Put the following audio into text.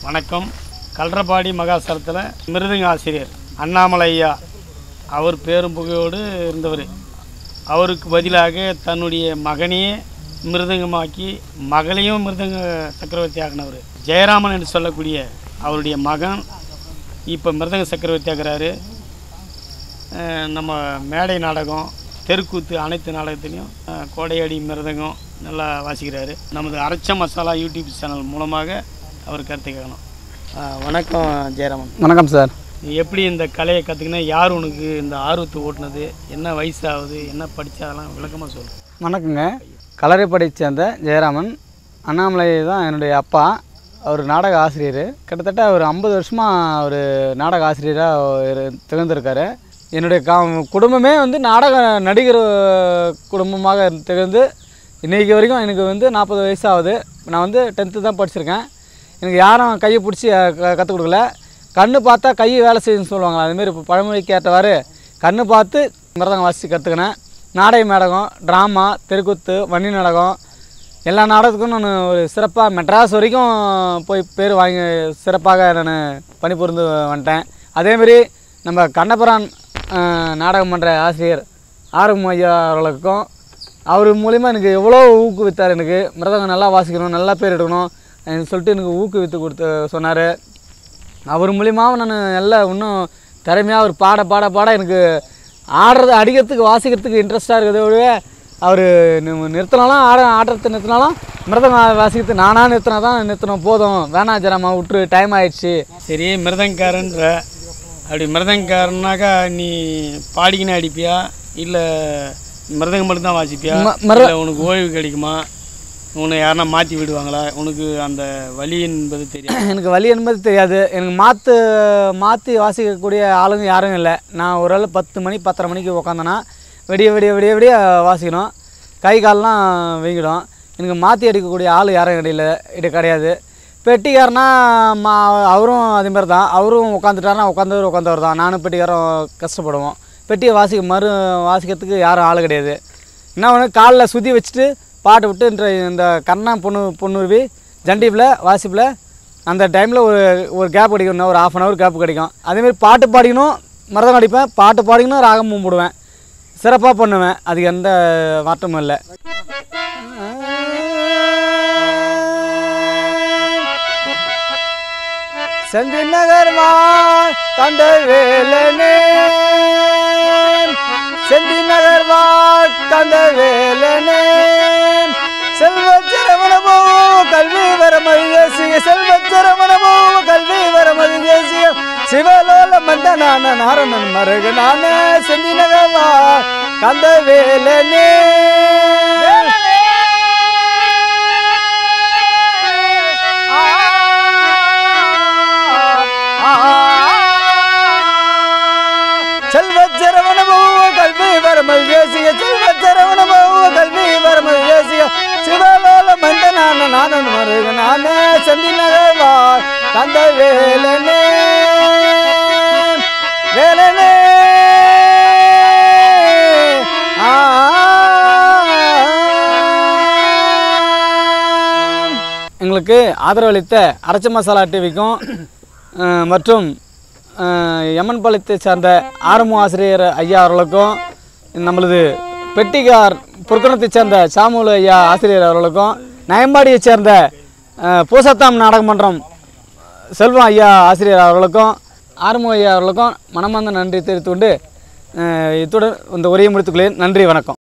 வணக்கம் கல்றபாடி மகாசலத்தில் மிருதங்க ஆசிரியர் அண்ணாமலை ஐயா அவர் பேரும் புகையோடு இருந்தவர் அவருக்கு பதிலாக தன்னுடைய மகனையே மிருதங்கமாக்கி மகளையும் மிருதங்க சக்கரவர்த்தி ஆக்கினவர் ஜெயராமன் என்று சொல்லக்கூடிய அவருடைய மகன் இப்போ மிருதங்க சக்கரவர்த்தி ஆகிறாரு அஹ் நம்ம மேடை நாடகம் தெருக்கூத்து அனைத்து நாடகத்துலேயும் அஹ், கோடையடி மிருதங்கம் நல்லா வாசிக்கிறாரு நமது அரைச்ச மசாலா யூடியூப் சேனல் மூலமாக அவர் கருத்து கேட்கணும் அஹ், வணக்கம் ஜெயராமன் வணக்கம் சார் நீ எப்படி இந்த கலையை கற்றுக்கினா யார் உனக்கு இந்த ஆர்வத்தை ஓட்டுனது என்ன வயசாகுது என்ன படிச்ச அதெல்லாம் விளக்கமாக சொல்லு வணக்கங்க கலரைப்படையை சேர்ந்த ஜெயராமன் அண்ணாமலை தான் என்னுடைய அப்பா அவர் நாடக ஆசிரியர் கிட்டத்தட்ட ஒரு ஐம்பது வருஷமாக அவர் நாடக ஆசிரியராக திகழ்ந்திருக்காரு என்னுடைய கா குடும்பமே வந்து நாடக நடிகர் குடும்பமாக திகழ்ந்து இன்றைக்கி வரைக்கும் எனக்கு வந்து நாற்பது வயசு ஆகுது நான் வந்து டென்த்து தான் படிச்சிருக்கேன் எனக்கு யாரும் கையை பிடிச்சி கற்றுக் கொடுக்கல கண்ணு பார்த்தா கை வேலை செய்யுன்னு சொல்லுவாங்க அதுமாரி இப்போ பழமொழிக்கு ஏற்றவாறு கண்ணு பார்த்து மிருதங்கம் வாசித்து கற்றுக்கினேன் நாடக நாடகம் ட்ராமா தெருக்கூத்து வன்னி நாடகம் எல்லா நாடகத்துக்கும் நான் ஒரு சிறப்பாக மெட்ராஸ் வரைக்கும் போய் பேர் வாங்கி சிறப்பாக நான் பணிபுரிந்து வந்துட்டேன் அதேமாரி நம்ம கண்ணபுரான் அஹ், நாடகம் பண்ணுற ஆசிரியர் ஆறுமுக ஐயா அவர்களுக்கும் அவர் மூலிமா எனக்கு எவ்வளோ ஊக்குவித்தார் எனக்கு மிருதங்கம் நல்லா வாசிக்கணும் நல்லா பேர் எடுக்கணும் அப்படின்னு சொல்லிட்டு எனக்கு ஊக்குவித்து கொடுத்து சொன்னார் அவர் மூலியமாக நான் நல்லா இன்னும் திறமையாக அவர் பாட பாட பாட எனக்கு ஆடுறது அடிக்கிறதுக்கு வாசிக்கிறதுக்கு இன்ட்ரெஸ்ட்டாக இருக்கிறத விடவே அவர் நிறுத்தினாலும் ஆட ஆடுறது நிறுத்தினாலும் மிருதங்கம் வாசிக்கிறது நானாக நிறுத்தினா தான் நிறுத்தணும் போதும் வேணாம் ஜராமா விட்டுரு டைம் ஆயிடுச்சு சரி மிருதங்காரன்ற அப்படி மிருதங்காரனாக்கா நீ பாடிக்கினே அடிப்பியா இல்லை மிருதங்கம் மட்டும்தான் வாசிப்பியா ம- மிரு- இல்லை உனக்கு ஓய்வு கிடைக்குமா உன்னை யாருன்னா மாற்றி விடுவாங்களா உனக்கு அந்த வலி என்பது தெரியும் எனக்கு வழி என்பது தெரியாது எனக்கு மாற்று மாற்றி வாசிக்கக்கூடிய ஆளுங்க யாரும் இல்லை நான் ஒரு ஆள் பத்து மணி பத்தரை மணிக்கு உக்காந்தேன்னா விடிய விடிய விடிய விடிய வாசிக்கணும் கை கால்லாம் வீங்கிடும் எனக்கு மாற்றி அடிக்கக்கூடிய ஆள் யாரும் இடையில இது கிடையாது பெட்டிக்காரனா மா அவரும் அதே மாதிரி தான் அவரும் உட்காந்துட்டாருனா உட்காந்தவர் உட்காந்தவர் தான் நானும் பெட்டிக்காரன் கஷ்டப்படுவோம் பெட்டியை வாசிக்க மறு வாசிக்கிறதுக்கு யாரும் ஆள் கிடையாது என்ன ஒன்று காலில் சுற்றி வச்சுட்டு பாட்டு விட்டு இந்த இந்த கண்ணா பொண்ணு பொண்ணுருவி ஜண்டிப்பில் வாசிப்பில் அந்த டைமில் ஒரு ஒரு கேப் கிடைக்கும் இன்னும் ஒரு ஆஃப் அன் ஹவர் கேப் கிடைக்கும் அதேமாரி பாட்டு பாடிக்கணும் மரதம் அடிப்பேன் பாட்டு பாடிக்கணும் ராகமும் போடுவேன் சிறப்பாக பண்ணுவேன் அதுக்கு எந்த மாற்றமும் இல்லை செந்தி நகர் வாழ் கண்ட வேலனே செந்தி நகர் வாழ் கண்ட வேலனே செல்வச்சரவணமோ கல்வி வரமதி தேசிய செல்வச்சரவணமோ கல்வி வரமதி தேசிய சிவலோல மந்தனான நாரணன் மருகனான செந்தி நகர் வாழ் கண்ட வேலனே செல்வச்சரவணமோ கல்வி வரமல் தேசிய செல்வச்சரவணமோ கல்வி வரமல் தேசிய சிவலோல மந்தனான நானன் மருகனான சந்தி நகர்வா கந்த வேலனே வேலனே ஆ எங்களுக்கு ஆதரவளித்த அரைச்ச மசாலா டிவிக்கும் அஹ், மற்றும் அஹ், எமன் பாளையத்தை சார்ந்த ஆரம்ப ஆசிரியர் ஐயா அவர்களுக்கும் நம்மளது பெட்டிகார் புற்கணத்தைச் சேர்ந்த சாமுல் ஐயா ஆசிரியர் அவர்களுக்கும் நயம்பாடியைச் சேர்ந்த அஹ், பூசத்தாம் நாடகமன்றம் செல்வம் ஐயா ஆசிரியர் அவர்களுக்கும் ஆறுமுக ஐயா அவர்களுக்கும் மனமார்ந்த நன்றி தெரிவித்துக்கொண்டு அஹ், இத்துடன் இந்த உரையை முடித்துக்கொள்கிறேன் நன்றி வணக்கம்